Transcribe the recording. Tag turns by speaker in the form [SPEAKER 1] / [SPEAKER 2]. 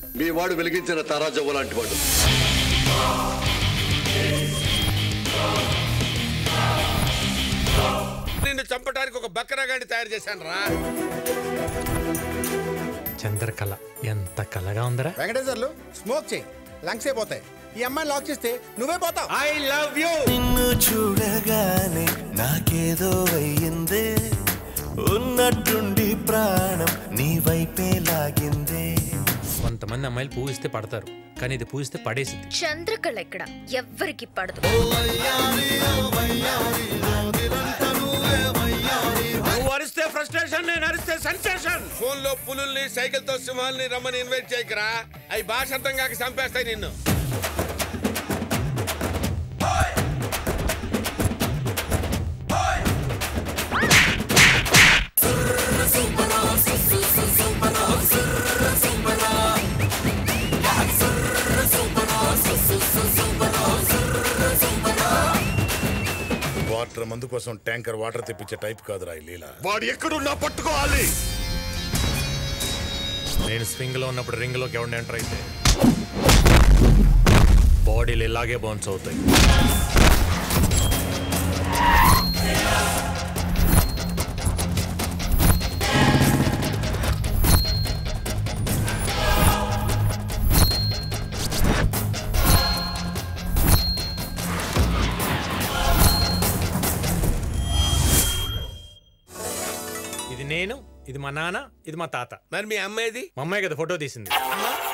[SPEAKER 1] మీ వాడు వెలిగించిన తారాజవ్వ లాంటి వాడు
[SPEAKER 2] నిన్ను చంపడానికి ఒక బక్కరగాడిని తయారు చేశాను రా
[SPEAKER 3] చంద్రకళ ఎంత కళగా ఉందరా
[SPEAKER 4] వెంకటేశ్వర్లు స్మోక్ చేయి లంగ్స్ అయిపోతాయి ఈ అమ్మాయిని లాక్ చేస్తే నువ్వే పోతావు
[SPEAKER 2] ఐ లవ్ యూ
[SPEAKER 5] నిన్ను చూడగానే నాకేదో అయ్యిందే ఉన్నట్టుండి ప్రాణం నీ వైపే లాగిందే
[SPEAKER 3] కొంతమంది అమ్మాయిలు పూజిస్తే పడతారు కానీ ఇది పూజిస్తే పడేసింది
[SPEAKER 6] చంద్రకళ ఎక్కడ ఎవ్వరికి పడదు
[SPEAKER 2] నువ్వు అరిస్తే ఫ్రస్ట్రేషన్ నేను అరిస్తే సెన్సేషన్ ఫోన్ లో పులుల్ని సైకిల్ తో సింహాల్ని రమ్మని ఇన్వైట్ చేయకరా అవి భాష అర్థం కాక చంపేస్తాయి నిన్ను
[SPEAKER 7] వాటర్ మందు కోసం ట్యాంకర్ వాటర్ తెప్పించే టైప్ కాదురా ఈ లీల
[SPEAKER 1] వాడు ఎక్కడున్నా పట్టుకోవాలి
[SPEAKER 3] నేను స్వింగ్ లో ఉన్నప్పుడు రింగ్ లోకి ఎవరిని ఎంటర్ అయితే బాడీలు ఇలాగే బౌన్స్ అవుతాయి ఇది నేను ఇది మా నాన్న ఇది మా తాత
[SPEAKER 2] మరి మీ అమ్మాయిది
[SPEAKER 3] మా అమ్మాయి కదా ఫోటో తీసింది